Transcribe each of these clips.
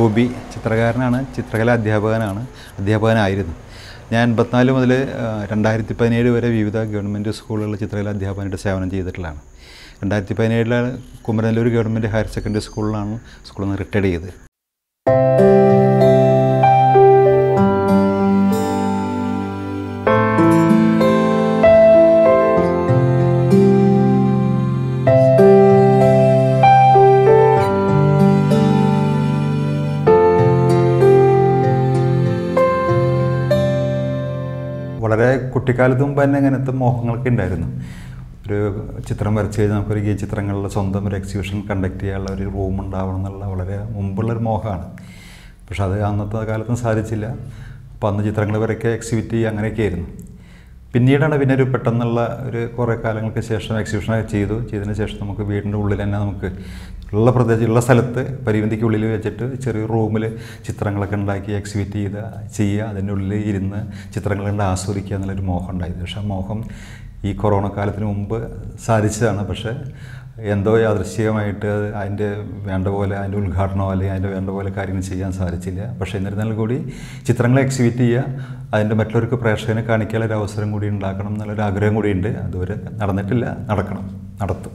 Ruby ചിത്രകാരനാണ് ചിത്രകലാ അധ്യാപകനാണ് അധ്യാപകനായിരുന്നു ഞാൻ എൺപത്തിനാല് മുതൽ രണ്ടായിരത്തി പതിനേഴ് വരെ വിവിധ ഗവൺമെൻറ് സ്കൂളുകളിൽ ചിത്രകലാ അധ്യാപകനായിട്ട് സേവനം ചെയ്തിട്ടുള്ളതാണ് രണ്ടായിരത്തി പതിനേഴിലാണ് കുമരനെല്ലൂർ ഗവൺമെൻറ് ഹയർ സെക്കൻഡറി സ്കൂളിലാണ് സ്കൂളിൽ നിന്ന് റിട്ടയർഡ് ചെയ്തത് വളരെ കുട്ടിക്കാലത്ത് മുമ്പ് തന്നെ അങ്ങനത്തെ മോഹങ്ങളൊക്കെ ഉണ്ടായിരുന്നു ഒരു ചിത്രം വരച്ച് കഴിഞ്ഞാൽ നമുക്കൊരു ഈ ചിത്രങ്ങളുടെ സ്വന്തം ഒരു എക്സിബിഷൻ കണ്ടക്ട് ചെയ്യാനുള്ള ഒരു റൂം ഉണ്ടാവണം എന്നുള്ള വളരെ മുമ്പുള്ളൊരു മോഹമാണ് പക്ഷെ അത് അന്നത്തെ കാലത്തും സാധിച്ചില്ല അപ്പോൾ അന്ന് ചിത്രങ്ങൾ വരയ്ക്കുക എക്സിബിറ്റ് ചെയ്യുക അങ്ങനെയൊക്കെ ആയിരുന്നു പിന്നീടാണ് പിന്നെ ഒരു പെട്ടെന്നുള്ള ഒരു കുറേ കാലങ്ങൾക്ക് ശേഷം എക്സിബിഷനൊക്കെ ചെയ്തു ചെയ്തതിന് ശേഷം നമുക്ക് വീടിൻ്റെ ഉള്ളിൽ തന്നെ നമുക്ക് ഉള്ള പ്രദേശം ഉള്ള സ്ഥലത്ത് പരിമിതിക്കുള്ളിൽ വെച്ചിട്ട് ചെറിയ റൂമിൽ ചിത്രങ്ങളൊക്കെ ഉണ്ടാക്കി എക്സിബിറ്റ് ചെയ്ത് ചെയ്യുക അതിൻ്റെ ഉള്ളിൽ ഇരുന്ന് ചിത്രങ്ങൾ കണ്ട് ആസ്വദിക്കുക എന്നുള്ളൊരു മോഹം ഉണ്ടായിരുന്നു പക്ഷേ ആ മോഹം ഈ കൊറോണ കാലത്തിന് മുമ്പ് സാധിച്ചതാണ് പക്ഷേ എന്തോ യാദൃശ്ചികമായിട്ട് അതിൻ്റെ വേണ്ട പോലെ അതിൻ്റെ ഉദ്ഘാടനമോ അല്ലെങ്കിൽ അതിൻ്റെ വേണ്ട പോലെ കാര്യങ്ങൾ ചെയ്യാൻ സാധിച്ചില്ല പക്ഷേ എന്നിരുന്നാലും കൂടി ചിത്രങ്ങളെ എക്സിബിറ്റ് ചെയ്യുക അതിൻ്റെ മറ്റുള്ളവർക്ക് പ്രേക്ഷകനെ കാണിക്കാനുള്ള ഒരു അവസരം കൂടി ഉണ്ടാക്കണം എന്നുള്ളൊരു ആഗ്രഹം കൂടിയുണ്ട് അതുവരെ നടന്നിട്ടില്ല നടക്കണം നടത്തും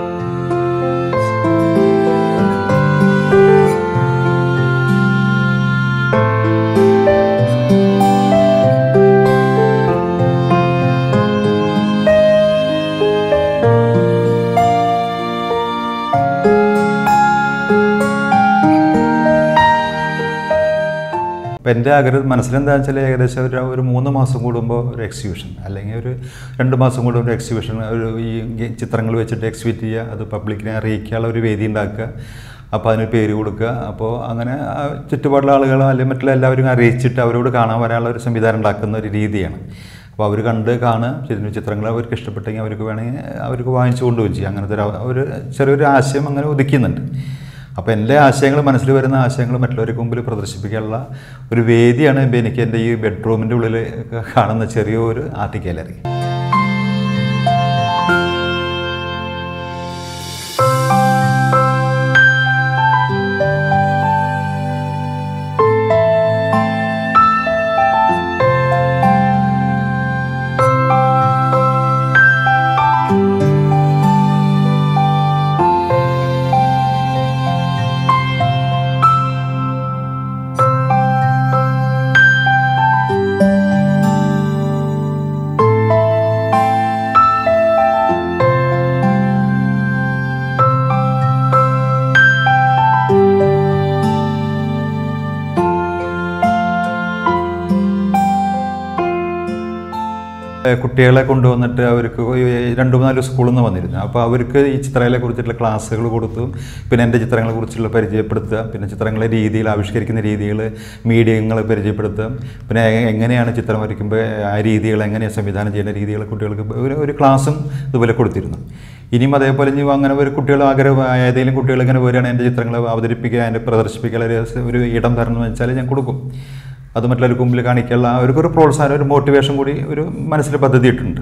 അപ്പോൾ എൻ്റെ ആഗ്രഹം മനസ്സിലെന്താണെന്ന് വെച്ചാൽ ഏകദേശം ഒരു ഒരു മൂന്ന് മാസം കൂടുമ്പോൾ ഒരു എക്സിബിഷൻ അല്ലെങ്കിൽ ഒരു രണ്ട് മാസം കൂടുമ്പോൾ ഒരു എക്സിബിഷൻ ഒരു ഈ ഗെ- ചിത്രങ്ങൾ വെച്ചിട്ട് എക്സിബിറ്റ് ചെയ്യുക അത് പബ്ലിക്കിനെ അറിയിക്കാനുള്ള ഒരു വേദി ഉണ്ടാക്കുക അപ്പോൾ അതിന് പേര് കൊടുക്കുക അപ്പോൾ അങ്ങനെ ആ ചുറ്റുപാടുള്ള ആളുകൾ അല്ലെങ്കിൽ മറ്റുള്ള എല്ലാവരും അറിയിച്ചിട്ട് അവരോട് കാണാൻ വരാനുള്ള ഒരു സംവിധാനം ഉണ്ടാക്കുന്ന ഒരു രീതിയാണ് അപ്പോൾ അവർ കണ്ട് കാണുക ചിത്ര- ചിത്രങ്ങൾ അവർക്ക് ഇഷ്ടപ്പെട്ടെങ്കിൽ അവർക്ക് വേണമെങ്കിൽ അവർക്ക് വാങ്ങിച്ചു കൊണ്ടുപോയി ചെയ്യും അങ്ങനത്തെ ഒരു അവ- ഒരു ചെറിയൊരു ആശയം അങ്ങനെ ഉദിക്കുന്നുണ്ട് അപ്പോൾ എൻ്റെ ആശയങ്ങൾ മനസ്സിൽ വരുന്ന ആശയങ്ങൾ മറ്റുള്ളവർക്ക് മുമ്പിൽ പ്രദർശിപ്പിക്കാനുള്ള ഒരു വേദിയാണ് ഇപ്പം എനിക്ക് എൻ്റെ ഈ ബെഡ്റൂമിൻ്റെ ഉള്ളിൽ കാണുന്ന ചെറിയൊരു ആർട്ട് ഗാലറി ഏഹ് കുട്ടികളെ കൊണ്ടുവന്നിട്ട് അവർക്ക് ഈ രണ്ട് മൂന്നാല് സ്കൂളിൽ നിന്ന് വന്നിരുന്നു അപ്പോൾ അവർക്ക് ഈ ചിത്രകലയെ കുറിച്ചിട്ടുള്ള ക്ലാസ്സുകൾ കൊടുത്തു പിന്നെ എൻ്റെ ചിത്രങ്ങളെ കുറിച്ചുള്ള പരിചയപ്പെടുത്തുക പിന്നെ ചിത്രങ്ങളെ രീതിയിൽ ആവിഷ്കരിക്കുന്ന രീതികൾ മീഡിയങ്ങളെ പരിചയപ്പെടുത്തുക പിന്നെ എ- എങ്ങനെയാണ് ചിത്രം വരയ്ക്കുമ്പോൾ ആ രീതികൾ എങ്ങനെയാണ് സംവിധാനം ചെയ്യുന്ന രീതികൾ കുട്ടികൾക്ക് ഒരു ഒരു ക്ലാസ്സും ഇതുപോലെ കൊടുത്തിരുന്നു ഇനിയും അതേപോലെ ഇനി അങ്ങനെ ഒരു കുട്ടികൾ ആഗ്രഹം ഏതെങ്കിലും കുട്ടികൾ ഇങ്ങനെ വരികയാണ് എൻ്റെ ചിത്രങ്ങൾ അവതരിപ്പിക്കുക അതിൻ്റെ പ്രദർശിപ്പിക്കുക ഒരു ഒരു ഇടം തരണം എന്ന് വെച്ചാൽ ഞാൻ കൊടുക്കും അത് മറ്റുള്ളവർക്ക് മുമ്പിൽ കാണിക്കാനുള്ള അവർക്കൊരു പ്രോത്സാഹനം ഒരു മോട്ടിവേഷൻ കൂടി ഒരു മനസ്സിൽ പദ്ധതി ഇട്ടിട്ടുണ്ട്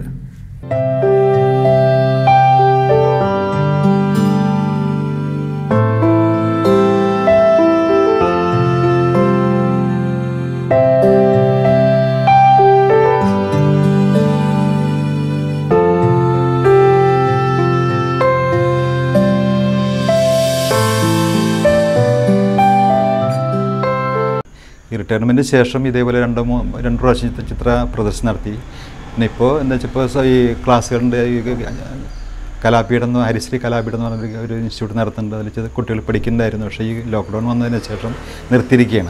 ഈ റിട്ടയർമെൻറ്റിന് ശേഷം ഇതേപോലെ രണ്ട് മൂ രണ്ട് പ്രാവശ്യം ചിത്ര- ചിത്ര പ്രദർശനം നടത്തി പിന്നെ ഇപ്പോൾ എന്താ വെച്ചാൽ ഇപ്പോൾ സ- ഈ ക്ലാസ്സുകളുടെ ഈ കലാപീഠം എന്ന് ഹരിശ്രീ കലാപീഠം എന്ന് പറഞ്ഞൊരു ഒരു ഇൻസ്റ്റിറ്റ്യൂട്ട് നടത്തുന്നുണ്ട് അതിൽ ചില കുട്ടികൾ പഠിക്കുന്നുണ്ടായിരുന്നു പക്ഷേ ഈ ലോക്ക്ഡൗൺ വന്നതിന് ശേഷം നിർത്തിയിരിക്കുകയാണ്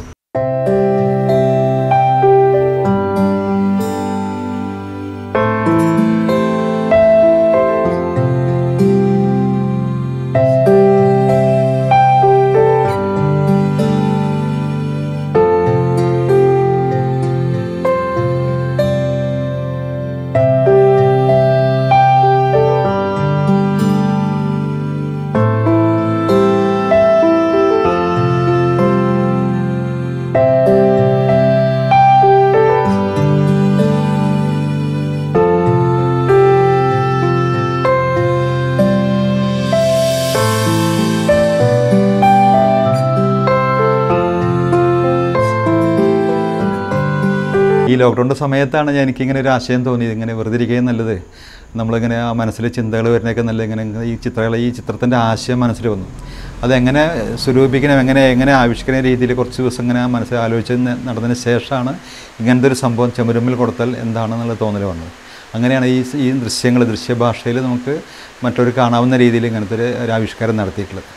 ഈ ലോക്ക്ഡൗണിൻ്റെ സമയത്താണ് ഞാൻ എനിക്കിങ്ങനെ ഒരു ആശയം തോന്നിയത് ഇങ്ങനെ വെറുതെ ഇരിക്കുകയും നല്ലത് നമ്മളിങ്ങനെ ആ മനസ്സിൽ ചിന്തകൾ വരുന്നതൊക്കെ നല്ല ഇങ്ങനെ ഈ ചിത്രങ്ങൾ ഈ ചിത്രത്തിൻ്റെ ആശയം മനസ്സിൽ വന്നു അതെങ്ങനെ സ്വരൂപിക്കണം എങ്ങനെ എങ്ങനെ ആവിഷ്കരിക്കുന്ന രീതിയിൽ കുറച്ച് ദിവസം ഇങ്ങനെ മനസ്സിൽ ആലോചിച്ച് ന- നടന്നതിന് ശേഷമാണ് ഇങ്ങനത്തെ ഒരു സംഭവം ചെമുരുമ്പിൽ കൊടുത്താൽ എന്താണെന്നുള്ള തോന്നൽ വന്നത് അങ്ങനെയാണ് ഈ ഈ ദൃശ്യങ്ങൾ ദൃശ്യഭാഷയിൽ നമുക്ക് മറ്റൊരു കാണാവുന്ന രീതിയിൽ ഇങ്ങനത്തെ ഒരു ഒരു ആവിഷ്കാരം നടത്തിയിട്ടുള്ളത്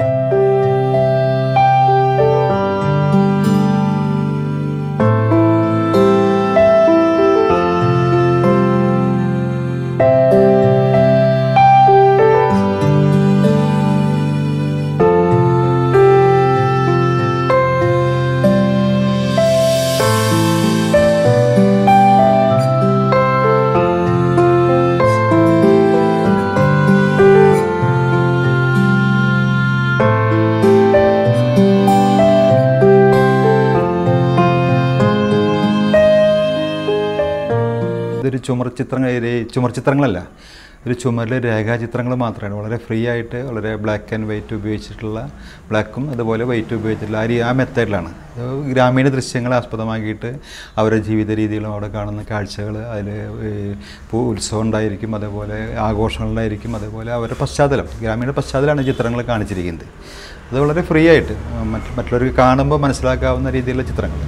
ഇതൊരു ചുമർ ചിത്രങ്ങൾ ചുമർ ചിത്രങ്ങളല്ല ഒരു ചുമരിലെ രേഖാചിത്രങ്ങൾ മാത്രമാണ് വളരെ ഫ്രീ ആയിട്ട് വളരെ ബ്ലാക്ക് ആൻഡ് വൈറ്റ് ഉപയോഗിച്ചിട്ടുള്ള ബ്ലാക്കും അതുപോലെ വൈറ്റ് ഉപയോഗിച്ചിട്ടുള്ള ആ രീ- ആ മെത്തേഡിലാണ് ഗ്രാമീണ ദൃശ്യങ്ങളെ ആസ്പദമാക്കിയിട്ട് അവരുടെ ജീവിത രീതികളും അവിടെ കാണുന്ന കാഴ്ചകൾ അതിൽ ഇപ്പോൾ ഉത്സവം ഉണ്ടായിരിക്കും അതേപോലെ ആഘോഷങ്ങളുണ്ടായിരിക്കും അതേപോലെ അവരുടെ പശ്ചാത്തലം ഗ്രാമീണ പശ്ചാത്തലമാണ് ഈ ചിത്രങ്ങൾ കാണിച്ചിരിക്കുന്നത് അത് വളരെ ഫ്രീ ആയിട്ട് മറ്റ് മറ്റുള്ളവർക്ക് കാണുമ്പോൾ മനസ്സിലാക്കാവുന്ന രീതിയിലുള്ള ചിത്രങ്ങൾ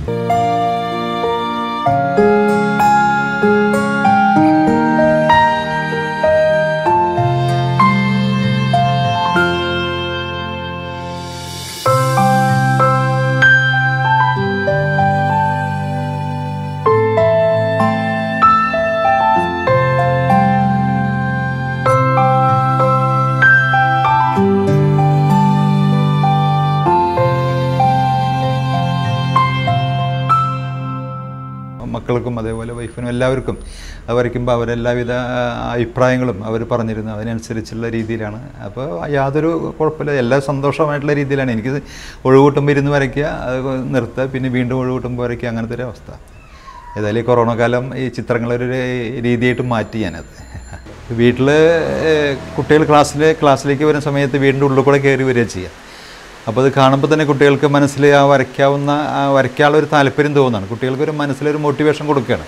മക്കൾക്കും അതേപോലെ വൈഫിനും എല്ലാവർക്കും അത് വരയ്ക്കുമ്പോൾ അവരെല്ലാവിധ ആ, അഭിപ്രായങ്ങളും അവർ പറഞ്ഞിരുന്നു അതിനനുസരിച്ചുള്ള രീതിയിലാണ് അപ്പോൾ യാതൊരു കുഴപ്പമില്ല എല്ലാ സന്തോഷമായിട്ടുള്ള രീതിയിലാണ് എനിക്ക് ഒഴിവൂട്ടുമ്പോൾ ഇരുന്ന് വരയ്ക്കുക അത് നിർത്തുക പിന്നെ വീണ്ടും ഒഴിവൂട്ടുമ്പോൾ വരയ്ക്കുക അങ്ങനത്തെ ഒരു അവസ്ഥ ഏതായാലും ഈ കൊറോണ കാലം ഈ ചിത്രങ്ങളൊരു രീതിയായിട്ട് മാറ്റി ഞാനത് വീട്ടിൽ കുട്ടികൾ ക്ലാസ്സിൽ ക്ലാസ്സിലേക്ക് വരുന്ന സമയത്ത് വീടിൻ്റെ ഉള്ളിൽ കൂടെ കയറി വരിക ചെയ്യുക അപ്പോൾ അത് കാണുമ്പോൾ തന്നെ കുട്ടികൾക്ക് മനസ്സിൽ ആ വരയ്ക്കാവുന്ന ആ വരയ്ക്കാനുള്ള ഒരു താല്പര്യം തോന്നുകയാണ് കുട്ടികൾക്കൊരു മനസ്സിലൊരു മോട്ടിവേഷൻ കൊടുക്കുകയാണ്